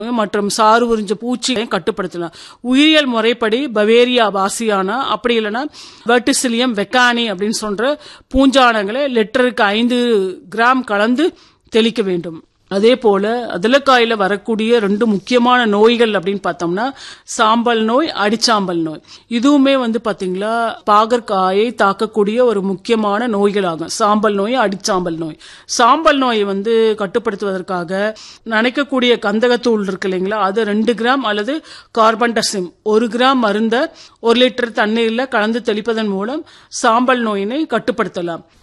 மற்றும் சாறு உறிஞ்ச பூச்சியை கட்டுப்படுத்தலாம் உயிரியல் முறைப்படி பவேரியா பாசியானா அப்படி இல்லைன்னா வெர்டிசிலியம் வெக்கானி அப்படின்னு சொல்ற பூஞ்சானங்களை லிட்டருக்கு ஐந்து கிராம் கலந்து தெளிக்க வேண்டும் அதே போல அதிலக்காயில வரக்கூடிய ரெண்டு முக்கியமான நோய்கள் அப்படின்னு பார்த்தோம்னா சாம்பல் நோய் அடிச்சாம்பல் நோய் இதுவுமே வந்து பாத்தீங்களா பாகற்காயை தாக்கக்கூடிய ஒரு முக்கியமான நோய்கள் ஆகும் சாம்பல் நோய் அடிச்சாம்பல் நோய் சாம்பல் நோயை வந்து கட்டுப்படுத்துவதற்காக நனைக்கக்கூடிய கந்தகத்தூள் இருக்கு இல்லைங்களா அது ரெண்டு கிராம் அல்லது கார்பன் டசிம் ஒரு கிராம் மருந்த ஒரு லிட்டர் தண்ணீர்ல கலந்து தெளிப்பதன் மூலம் சாம்பல் நோயினை கட்டுப்படுத்தலாம்